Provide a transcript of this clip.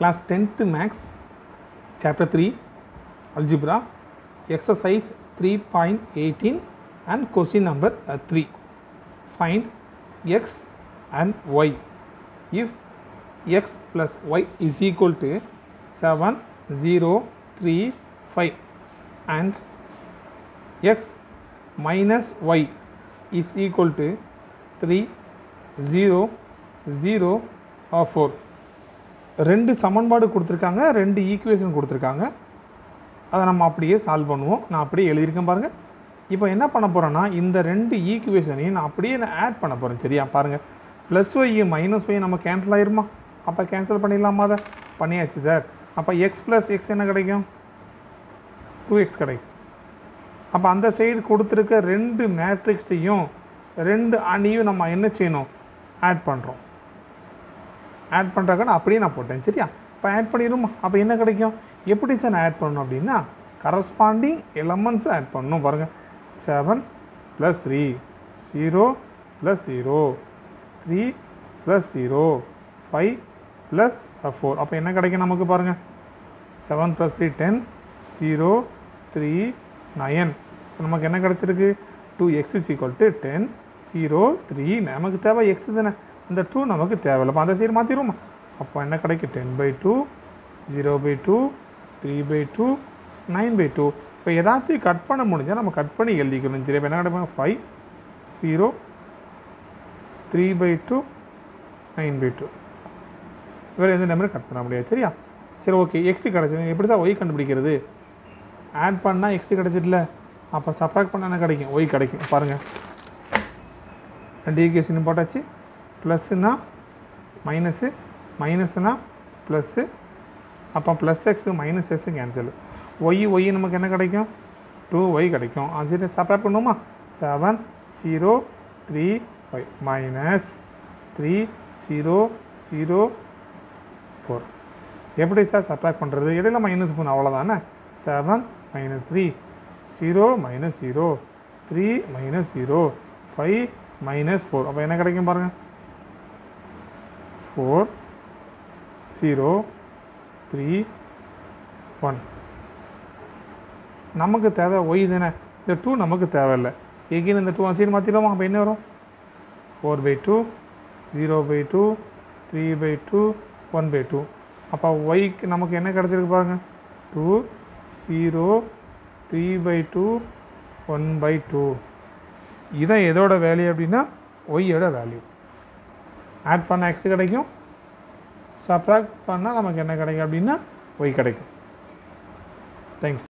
class 10th max chapter 3 algebra exercise 3.18 and question number uh, 3 find x and y if x plus y is equal to 7 0 3 5 and x minus y is equal to 3 0 0 or 4 ரெண்டு சமன்பாடு கொடுத்துருக்காங்க ரெண்டு equation கொடுத்துருக்காங்க அதை நம்ம அப்படியே solve பண்ணுவோம் நான் அப்படியே எழுதியிருக்கேன் பாருங்கள் இப்போ என்ன பண்ண போகிறேன்னா இந்த ரெண்டு ஈக்குவேஷனையும் நான் அப்படியே நான் ஆட் பண்ண போகிறேன் சரியா பாருங்கள் ப்ளஸ் ஒய் மைனஸ் ஒய் நம்ம கேன்சல் ஆயிருமா அப்போ கேன்சல் பண்ணிடலாமா அதை பண்ணியாச்சு சார் அப்போ எக்ஸ் ப்ளஸ் எக்ஸ் என்ன கிடைக்கும் டூ எக்ஸ் கிடைக்கும் அப்போ அந்த சைடு கொடுத்துருக்க ரெண்டு மேட்ரிக்ஸையும் ரெண்டு அணியும் நம்ம என்ன செய்யணும் ஆட் பண்ணுறோம் ஆட் பண்ணுறாக்க நான் அப்படியே நான் போட்டேன் சரியா இப்போ ஆட் பண்ணிடுமா அப்போ என்ன கிடைக்கும் எப்படி சார் நான் ஆட் பண்ணணும் அப்படின்னா கரஸ்பாண்டிங் எலமெண்ட்ஸ் ஆட் பண்ணணும் பாருங்கள் seven plus three zero plus zero three plus zero five plus four அப்போ என்ன கிடைக்கும் நமக்கு பாருங்கள் seven plus three ten zero three nine நமக்கு என்ன கிடச்சிருக்கு two x is equal to ten zero three நமக்கு தேவை எக்ஸ் தானே அந்த டூ நமக்கு தேவையில்லை அப்போ அந்த சைடு மாற்றிடுவோமா அப்போ என்ன கிடைக்கும் ten by two zero by two three by two nine by two இப்போ எதாச்சும் கட் பண்ண முடிஞ்சால் நம்ம கட் பண்ணி எழுதிக்கணும் சரி இப்போ என்ன கிடைக்கும் five zero three by two nine by two வேறு எந்த நம்பரும் கட் பண்ண முடியாது சரியா சரி ஓகே எக்ஸ் கிடச்சிது எப்படி சார் ஒய் கண்டுபிடிக்கிறது ஆட் பண்ணால் எக்ஸ் கிடச்சிட்ல அப்போ சப்ராக்ட் பண்ணால் என்ன கிடைக்கும் ஒய் கிடைக்கும் பாருங்கள் ரெண்டு ஈக்குவேஷன் போட்டாச்சு ப்ளஸ்ஸுனா மைனஸு மைனஸ்னா ப்ளஸ்ஸு அப்போ plus x minus x cancel y y நமக்கு என்ன கிடைக்கும் டூ ஒய் கிடைக்கும் அது சரி சப்ராக்ட் பண்ணுவோமா seven zero three five minus three zero zero four எப்படி சார் சப்ராக்ட் பண்ணுறது இடையில மைனஸ் பண்ண அவ்வளோதானே seven minus three zero minus zero three minus zero five minus four அப்போ என்ன கிடைக்கும் பாருங்கள் ஃபோர் ஜீரோ த்ரீ ஒன் நமக்கு தேவை ஒய் தானே இந்த டூ நமக்கு தேவையில்லை எகின் இந்த டூ சீர் மாற்றிடுவோம் அப்போ என்ன வரும் four by two zero by two three by two one by two அப்போ ஒய்க்கு நமக்கு என்ன கிடச்சிருக்கு பாருங்கள் two zero three by two one by two இதான் எதோட வேல்யூ அப்படின்னா ஒய்யோட வேல்யூ ஆட் பண்ண எக்ஸ் கிடைக்கும் சப்ராக்ட் பண்ணால் நமக்கு என்ன கிடைக்கும் அப்படின்னா ஒய் கிடைக்கும் தேங்க்யூ